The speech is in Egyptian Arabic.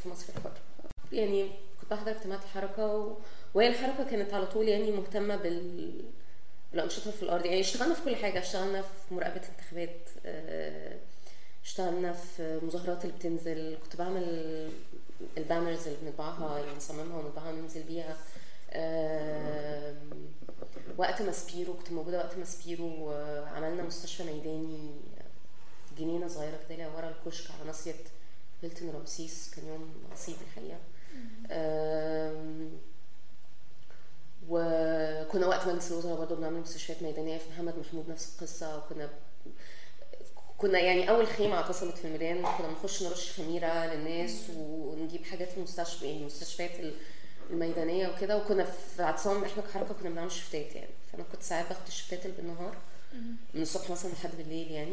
في مصر الحر يعني كنت بحضر اجتماعات الحركه و... وهي الحركه كانت على طول يعني مهتمه بال بالانشطه في الارض يعني اشتغلنا في كل حاجه اشتغلنا في مراقبه انتخابات آه، اشتغلنا في مظاهرات اللي بتنزل كنت بعمل البانرز اللي بنطبعها يعني نصممها ونطبعها وننزل بيها آم، وقت ما سبيرو كنت موجوده وقت ما سبيرو آه، عملنا مستشفى ميداني جنينه صغيره كده ورا الكشك على ناصيه هيلتون رمسيس كان يوم عصيب الحقيقه آم، وكنا وقت مجلس الوزراء برضه بنعمل مستشفيات ميدانيه في محمد محمود نفس القصه وكنا كنا يعني اول خيمه اعتصمت في الميدان كنا بنخش نرش خميره للناس ونجيب حاجات في المستشفى يعني المستشفيات الميدانيه وكده وكنا في اعتصام احنا كحركه كنا بنعمل شفتات يعني فانا كنت ساعات باخد الشفتات اللي بالنهار من الصبح مثلا لحد بالليل يعني